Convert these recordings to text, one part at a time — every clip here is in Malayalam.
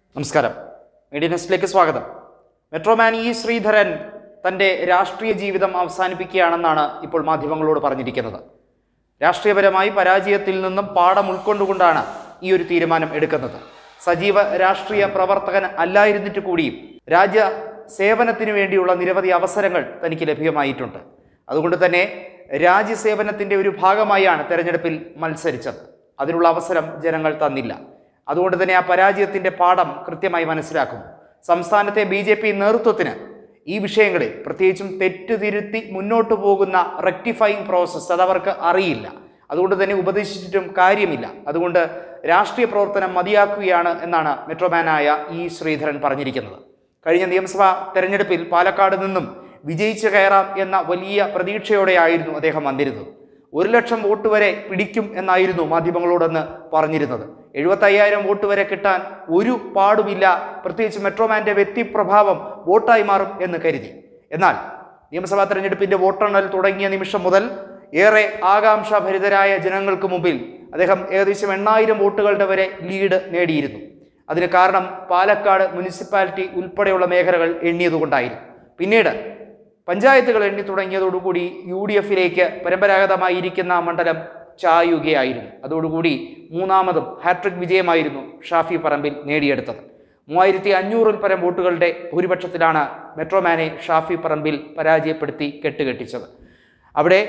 നമസ്കാരം മീഡിയ ന്യൂസിലേക്ക് സ്വാഗതം മെട്രോമാൻ ഇ ശ്രീധരൻ തൻ്റെ രാഷ്ട്രീയ ജീവിതം അവസാനിപ്പിക്കുകയാണെന്നാണ് ഇപ്പോൾ മാധ്യമങ്ങളോട് പറഞ്ഞിരിക്കുന്നത് രാഷ്ട്രീയപരമായി പരാജയത്തിൽ നിന്നും പാഠം ഉൾക്കൊണ്ടുകൊണ്ടാണ് ഈ ഒരു തീരുമാനം എടുക്കുന്നത് സജീവ രാഷ്ട്രീയ പ്രവർത്തകൻ അല്ലായിരുന്നിട്ട് കൂടിയും രാജ്യ സേവനത്തിനു വേണ്ടിയുള്ള നിരവധി അവസരങ്ങൾ തനിക്ക് ലഭ്യമായിട്ടുണ്ട് അതുകൊണ്ട് തന്നെ രാജ്യസേവനത്തിൻ്റെ ഒരു ഭാഗമായാണ് തെരഞ്ഞെടുപ്പിൽ മത്സരിച്ചത് അതിനുള്ള അവസരം ജനങ്ങൾ തന്നില്ല അതുകൊണ്ട് തന്നെ ആ പരാജയത്തിൻ്റെ പാഠം കൃത്യമായി മനസ്സിലാക്കുന്നു സംസ്ഥാനത്തെ ബി ജെ പി നേതൃത്വത്തിന് ഈ വിഷയങ്ങളിൽ പ്രത്യേകിച്ചും തെറ്റ് തിരുത്തി മുന്നോട്ട് പോകുന്ന റെക്ടിഫൈങ് പ്രോസസ്സ് അതവർക്ക് അറിയില്ല അതുകൊണ്ട് തന്നെ ഉപദേശിച്ചിട്ടും കാര്യമില്ല അതുകൊണ്ട് രാഷ്ട്രീയ പ്രവർത്തനം മതിയാക്കുകയാണ് എന്നാണ് മെട്രോമാനായ ഇ ശ്രീധരൻ പറഞ്ഞിരിക്കുന്നത് കഴിഞ്ഞ നിയമസഭാ തെരഞ്ഞെടുപ്പിൽ പാലക്കാട് നിന്നും വിജയിച്ചു കയറാം എന്ന വലിയ പ്രതീക്ഷയോടെയായിരുന്നു അദ്ദേഹം വന്നിരുന്നത് ഒരു ലക്ഷം വോട്ട് വരെ പിടിക്കും എന്നായിരുന്നു മാധ്യമങ്ങളോടൊന്ന് പറഞ്ഞിരുന്നത് എഴുപത്തയ്യായിരം വോട്ട് വരെ കിട്ടാൻ ഒരു പാടുമില്ല പ്രത്യേകിച്ച് മെട്രോമാൻ്റെ വ്യക്തിപ്രഭാവം വോട്ടായി മാറും എന്ന് കരുതി എന്നാൽ നിയമസഭാ തെരഞ്ഞെടുപ്പിന്റെ വോട്ടെണ്ണൽ തുടങ്ങിയ നിമിഷം മുതൽ ഏറെ ആകാംക്ഷാഭരിതരായ ജനങ്ങൾക്ക് മുമ്പിൽ അദ്ദേഹം ഏകദേശം എണ്ണായിരം വോട്ടുകളുടെ വരെ ലീഡ് നേടിയിരുന്നു അതിന് കാരണം പാലക്കാട് മുനിസിപ്പാലിറ്റി ഉൾപ്പെടെയുള്ള മേഖലകൾ എണ്ണിയതുകൊണ്ടായിരുന്നു പിന്നീട് പഞ്ചായത്തുകൾ എണ്ണി തുടങ്ങിയതോടുകൂടി യു ഡി എഫിലേക്ക് പരമ്പരാഗതമായി ഇരിക്കുന്ന മണ്ഡലം ചായുകയായിരുന്നു അതോടുകൂടി മൂന്നാമതും ഹാട്രിക് വിജയമായിരുന്നു ഷാഫി പറമ്പിൽ നേടിയെടുത്തത് മൂവായിരത്തി അഞ്ഞൂറിൽ പരം വോട്ടുകളുടെ ഭൂരിപക്ഷത്തിലാണ് മെട്രോമാനെ ഷാഫി പറമ്പിൽ പരാജയപ്പെടുത്തി കെട്ടുകെട്ടിച്ചത് അവിടെ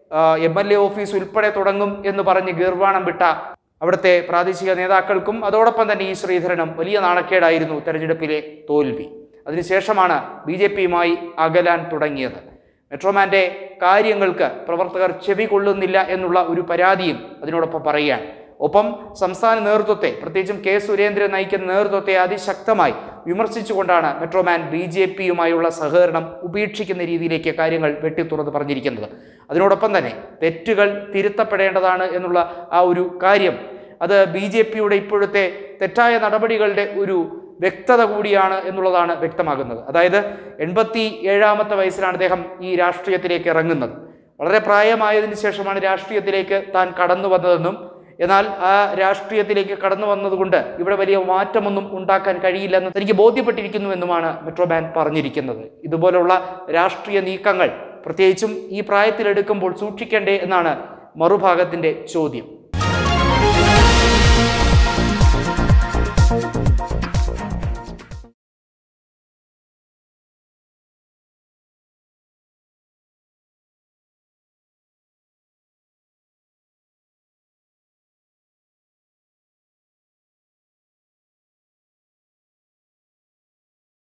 എം എൽ എ ഓഫീസ് ഉൾപ്പെടെ തുടങ്ങും എന്ന് പറഞ്ഞ് ഗീർവാണം വിട്ട അവിടുത്തെ പ്രാദേശിക നേതാക്കൾക്കും അതോടൊപ്പം തന്നെ ഈ ശ്രീധരനും വലിയ നാണക്കേടായിരുന്നു തെരഞ്ഞെടുപ്പിലെ തോൽവി അതിനുശേഷമാണ് ബി ജെ പിയുമായി അകലാൻ തുടങ്ങിയത് മെട്രോമാൻ്റെ കാര്യങ്ങൾക്ക് പ്രവർത്തകർ ചെവി കൊള്ളുന്നില്ല എന്നുള്ള ഒരു പരാതിയും അതിനോടൊപ്പം പറയുകയാണ് ഒപ്പം സംസ്ഥാന നേതൃത്വത്തെ പ്രത്യേകിച്ചും കെ സുരേന്ദ്രൻ നയിക്കുന്ന നേതൃത്വത്തെ അതിശക്തമായി വിമർശിച്ചുകൊണ്ടാണ് മെട്രോമാൻ ബി ജെ പിയുമായുള്ള സഹകരണം ഉപേക്ഷിക്കുന്ന രീതിയിലേക്ക് കാര്യങ്ങൾ വെട്ടിത്തുറന്ന് പറഞ്ഞിരിക്കുന്നത് അതിനോടൊപ്പം തന്നെ തെറ്റുകൾ തിരുത്തപ്പെടേണ്ടതാണ് എന്നുള്ള ആ ഒരു കാര്യം അത് ബി ജെ പിയുടെ ഇപ്പോഴത്തെ തെറ്റായ നടപടികളുടെ ഒരു വ്യക്തത കൂടിയാണ് എന്നുള്ളതാണ് വ്യക്തമാകുന്നത് അതായത് എൺപത്തി ഏഴാമത്തെ വയസ്സിലാണ് അദ്ദേഹം ഈ രാഷ്ട്രീയത്തിലേക്ക് ഇറങ്ങുന്നത് വളരെ പ്രായമായതിനു ശേഷമാണ് രാഷ്ട്രീയത്തിലേക്ക് താൻ കടന്നു വന്നതെന്നും എന്നാൽ ആ രാഷ്ട്രീയത്തിലേക്ക് കടന്നു വന്നതുകൊണ്ട് ഇവിടെ വലിയ മാറ്റമൊന്നും ഉണ്ടാക്കാൻ കഴിയില്ലെന്ന് തനിക്ക് ബോധ്യപ്പെട്ടിരിക്കുന്നു എന്നുമാണ് മെട്രോമാൻ പറഞ്ഞിരിക്കുന്നത് ഇതുപോലുള്ള രാഷ്ട്രീയ നീക്കങ്ങൾ പ്രത്യേകിച്ചും ഈ പ്രായത്തിലെടുക്കുമ്പോൾ സൂക്ഷിക്കേണ്ടേ എന്നാണ് മറുഭാഗത്തിൻ്റെ ചോദ്യം